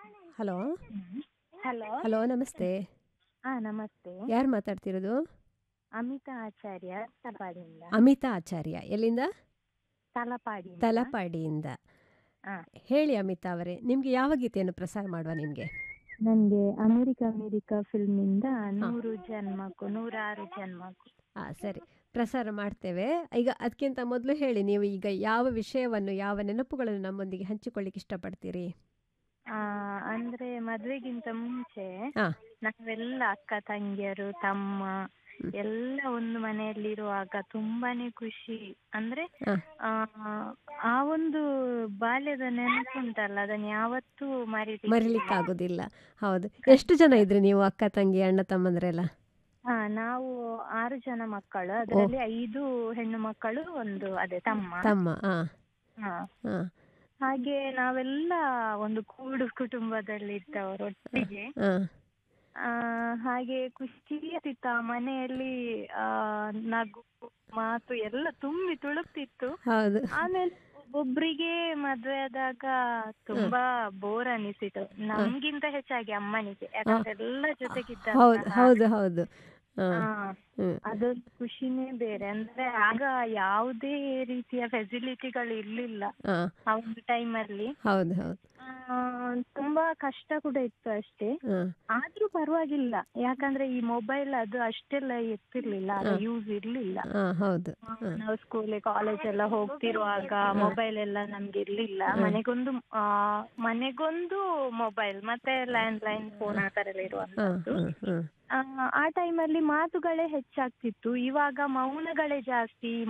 Hello hello hello ನಮಸ್ತೆ ಹಾ ನಮಸ್ತೆ ಯಾರು ಮಾತಾಡ್ತಿರೋದು ಅಮಿತಾ ಆಚಾರ್ಯ ತಲಪಾಡಿಯಿಂದ ಅಮಿತಾ ಆಚಾರ್ಯ ಎಲ್ಲಿಂದ ತಲಪಾಡಿ ತಲಪಾಡಿಯಿಂದ ಹಾ. ಹೇಳಿ ಅಮಿತಾ ಅವರೇ ನಿಮ್ಗೆ ಯಾವ ಗೀತೆಯನ್ನು ಪ್ರಸಾರ ಮಾಡುವ ನಿಮ್ಗೆ ನನಗೆ ಅಮೆರಿಕ ಅಮೆರಿಕ ಫಿಲ್ಮ್ ಇಂದ ನೂರು ಜನ್ಮಕ್ಕೂ ನೂರಾರು ಜನ್ಮಕ್ಕೂ ಆ ಸರಿ ಪ್ರಸಾರ ಮಾಡ್ತೇವೆ ಈಗ ಅದಕ್ಕಿಂತ ಮೊದಲು ಹೇಳಿ ನೀವು ಈಗ ಯಾವ ವಿಷಯವನ್ನು ಯಾವ ನೆನಪುಗಳನ್ನು ನಮ್ಮೊಂದಿಗೆ ಹಂಚಿಕೊಳ್ಳಿಕ್ಕೆ ಇಷ್ಟಪಡ್ತೀರಿ ಆ ಅಂದ್ರೆ ಮದ್ವೆಗಿಂತ ಮುಂಚೆ ಹಾ. ನಾವೆಲ್ಲ ಅಕ್ಕ ತಂಗಿಯರು ತಮ್ಮ ಹ್ಮ್. ಎಲ್ಲ ಒಂದು ಮನೆಯಲ್ಲಿರುವಾಗ ತುಂಬಾನೇ ಖುಷಿ ಅಂದ್ರೆ ಹಾ. ಆ ಆ ಒಂದು ಬಾಲ್ಯದ ನೆನಪುಂಟಲ್ಲ ಅದನ್ನ ಯಾವತ್ತೂ ಮರಿಲಿಕ್ಕೆ ಮರಿಲಿಕ್ಕಾಗೋದಿಲ್ಲ ಹೌದು ಎಷ್ಟು ಜನ ಇದ್ರಿ ನೀವು ಅಕ್ಕ ತಂಗಿ ಅಣ್ಣ ತಮ್ಮಂದ್ರೆಲ್ಲ ಹಾ ನಾವು ಆರು ಜನ ಮಕ್ಕಳು ಅದರಲ್ಲಿ ಐದು ಹೆಣ್ಣು ಮಕ್ಕಳು ಒಂದು ಅದೇ ತಮ್ಮ ತಮ್ಮ ಹಾ ಹಾ. ಹಾ ಹಾಗೆ ನಾವೆಲ್ಲ ಒಂದು ಕೂಡು ಕುಟುಂಬದಲ್ಲಿ ಇದ್ದವರು ಒಟ್ಟಿಗೆ ಹಾ ಆ ಹಾಗೆ ಖುಷಿ ಆಗ್ತಿತ್ತು ಆ ಮನೆಯಲ್ಲಿ ಆ ನಗು ಮಾತು ಎಲ್ಲ ತುಂಬಿ ತುಳುಕ್ತಿತ್ತು ಹೌದು ಆಮೇಲೆ ಒಬ್ಬೊಬ್ರಿಗೆ ಮದ್ವೆ ಆದಾಗ ತುಂಬಾ ಬೋರ್ ಅನಿಸಿತು ನಮ್ಗಿಂತ ಹೆಚ್ಚಾಗಿ ಅಮ್ಮನಿಗೆ ಯಾಕಂದ್ರೆ ಎಲ್ಲ ಜೊತೆಗಿದ್ದಾಗ ಹೌದು ಹೌದು ಹೌದು ಹಾ ಹಾ ಹ್ಮ್ ಅದೊಂದು ಖುಷಿನೇ ಬೇರೆ ಅಂದ್ರೆ ಆಗ ಯಾವುದೇ ರೀತಿಯ ಫೆಸಿಲಿಟಿಗಳು ಇರ್ಲಿಲ್ಲ ಹಾ ಆ ಒಂದು ಟೈಮಲ್ಲಿ ಹೌದು ಹೌದು ತುಂಬಾ ಕಷ್ಟ ಕೂಡ ಇತ್ತು ಅಷ್ಟೇ ಹಾ ಆದ್ರೂ ಪರವಾಗಿಲ್ಲ ಯಾಕಂದ್ರೆ ಈ ಮೊಬೈಲ್ ಅದು ಅಷ್ಟೆಲ್ಲ ಎತ್ತಿರ್ಲಿಲ್ಲ ಅದು ಯೂಸ್ ಇರ್ಲಿಲ್ಲ ಹಾ ಹೌದು ಆ, ನಾವು ಸ್ಕೂಲ್ ಕಾಲೇಜ್ ಎಲ್ಲ ಹೋಗ್ತಿರುವಾಗ ಮೊಬೈಲ್ ಎಲ್ಲ ನಮ್ಗೆ ಇರ್ಲಿಲ್ಲ ಮನೆಗೊಂದು ಆ ಮನೆಗೊಂದು ಮೊಬೈಲ್ ಮತ್ತೆ ಲ್ಯಾಂಡ್ ಲೈನ್ ಫೋನ್ ಆ ತರ ಎಲ್ಲ ಹಾ ಇರುವಂತದ್ದು ಹ್ಮ್ ಹ್ಮ್ ಆ, ಆ ಟೈಮಲ್ಲಿ ಮಾತುಗಳೇ ಹೆಚ್ಚಾಗ್ತಿತ್ತು ಇವಾಗ ಮೌನಗಳೇ ಜಾಸ್ತಿ